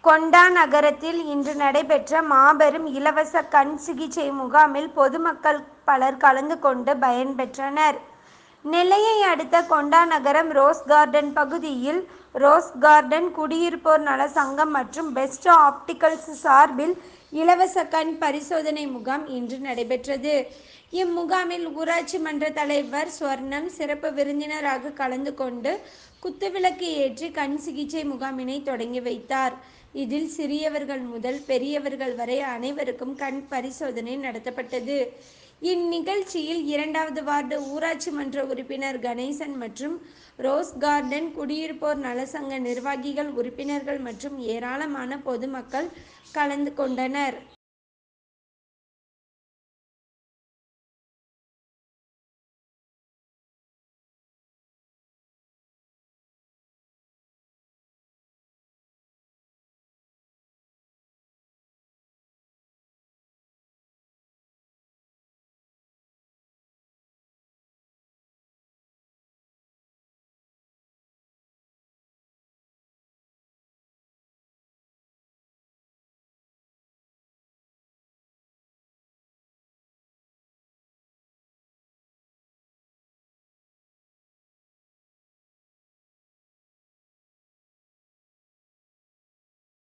கொண்டா நகரத்தில் இன்று நடைபெற்ற மாபெரும் இலவச கண் சிகிச்சை முகாமில் பொதுமக்கள் பலர் கலந்து கொண்டு பயன்பெற்றனர். நெல்லையை அடுத்த கொண்டாநகரம் ரோஸ் கார்டன் பகுதியில் ரோஸ் கார்டன் குடியிருப்போர் நல சங்கம் மற்றும் பெஸ்ட் ஆப்டிகல்ஸ் சார்பில் இலவச கண் பரிசோதனை முகாம் இன்று நடைபெற்றது. இம்முகாமில் ஊராட்சி மன்ற தலைவர் சுவர்ணம் சிறப்பு விருந்தினராக கலந்து கொண்டு குத்துவிளக்கு ஏற்றி கண் சிகிச்சை முகாமினை தொடங்கி வைத்தார். இதில் சிறியவர்கள் முதல் பெரியவர்கள் வரை அனைவருக்கும் கண் பரிசோதனை நடத்தப்பட்டது. இந்நிகழ்ச்சியில் இரண்டாவது வார்டு ஊராட்சி மன்ற உறுப்பினர் கணேசன் மற்றும் ரோஸ் கார்டன் குடியிருப்போர் நலசங்க நிர்வாகிகள் உறுப்பினர்கள் மற்றும் ஏராளமான பொதுமக்கள் கலந்து கொண்டனர்.